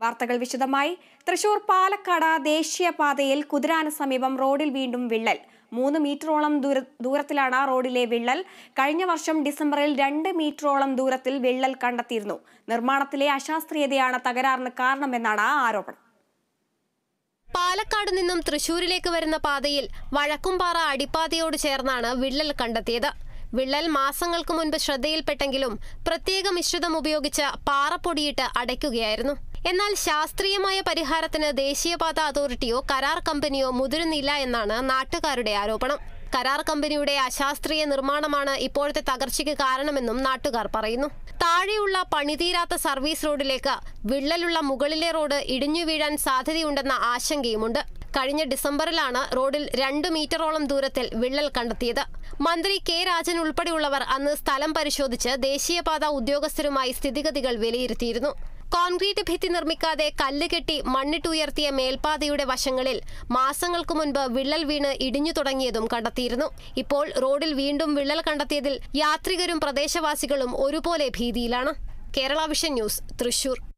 വാർത്തകൾ വിശദമായി തൃശൂർ പാലക്കാട് ദേശീയപാതയിൽ കുതിരാന് സമീപം റോഡിൽ വീണ്ടും വിള്ളൽ മൂന്ന് മീറ്ററോളം ദൂര ദൂരത്തിലാണ് റോഡിലെ വിള്ളൽ കഴിഞ്ഞ വർഷം ഡിസംബറിൽ രണ്ട് മീറ്ററോളം ദൂരത്തിൽ വിള്ളൽ കണ്ടെത്തിയിരുന്നു നിർമ്മാണത്തിലെ അശാസ്ത്രീയതയാണ് തകരാറിന് കാരണമെന്നാണ് ആരോപണം പാലക്കാട് നിന്നും തൃശൂരിലേക്ക് വരുന്ന പാതയിൽ വഴക്കുംപാറ അടിപ്പാതയോട് ചേർന്നാണ് വിള്ളൽ കണ്ടെത്തിയത് വിള്ളൽ മാസങ്ങൾക്ക് മുൻപ് ശ്രദ്ധയിൽപ്പെട്ടെങ്കിലും പ്രത്യേക മിശ്രിതം ഉപയോഗിച്ച് പാറപ്പൊടിയിട്ട് അടയ്ക്കുകയായിരുന്നു എന്നാൽ ശാസ്ത്രീയമായ പരിഹാരത്തിന് ദേശീയപാത അതോറിറ്റിയോ കരാർ കമ്പനിയോ മുതിരുന്നില്ല എന്നാണ് നാട്ടുകാരുടെ ആരോപണം കരാർ കമ്പനിയുടെ അശാസ്ത്രീയ നിർമ്മാണമാണ് ഇപ്പോഴത്തെ തകർച്ചയ്ക്ക് കാരണമെന്നും നാട്ടുകാർ പറയുന്നു താഴെയുള്ള പണിതീരാത്ത സർവീസ് റോഡിലേക്ക് വിള്ളലുള്ള മുകളിലെ റോഡ് ഇടിഞ്ഞു വീഴാൻ സാധ്യതയുണ്ടെന്ന ആശങ്കയുമുണ്ട് കഴിഞ്ഞ ഡിസംബറിലാണ് റോഡിൽ രണ്ട് മീറ്ററോളം ദൂരത്തിൽ വിള്ളൽ കണ്ടെത്തിയത് മന്ത്രി കെ രാജൻ ഉൾപ്പെടെയുള്ളവർ അന്ന് സ്ഥലം പരിശോധിച്ച് ദേശീയപാത ഉദ്യോഗസ്ഥരുമായി സ്ഥിതിഗതികൾ വിലയിരുത്തിയിരുന്നു കോൺക്രീറ്റ് ഭിത്തി നിർമ്മിക്കാതെ കല്ല് കെട്ടി മണ്ണിട്ടുയർത്തിയ മേൽപ്പാതയുടെ വശങ്ങളിൽ മാസങ്ങൾക്ക് മുൻപ് വിള്ളൽ വീണ് ഇടിഞ്ഞു തുടങ്ങിയതും കണ്ടെത്തിയിരുന്നു ഇപ്പോൾ റോഡിൽ വീണ്ടും വിള്ളൽ കണ്ടെത്തിയതിൽ യാത്രികരും പ്രദേശവാസികളും ഒരുപോലെ ഭീതിയിലാണ് കേരള വിഷൻ ന്യൂസ് തൃശൂർ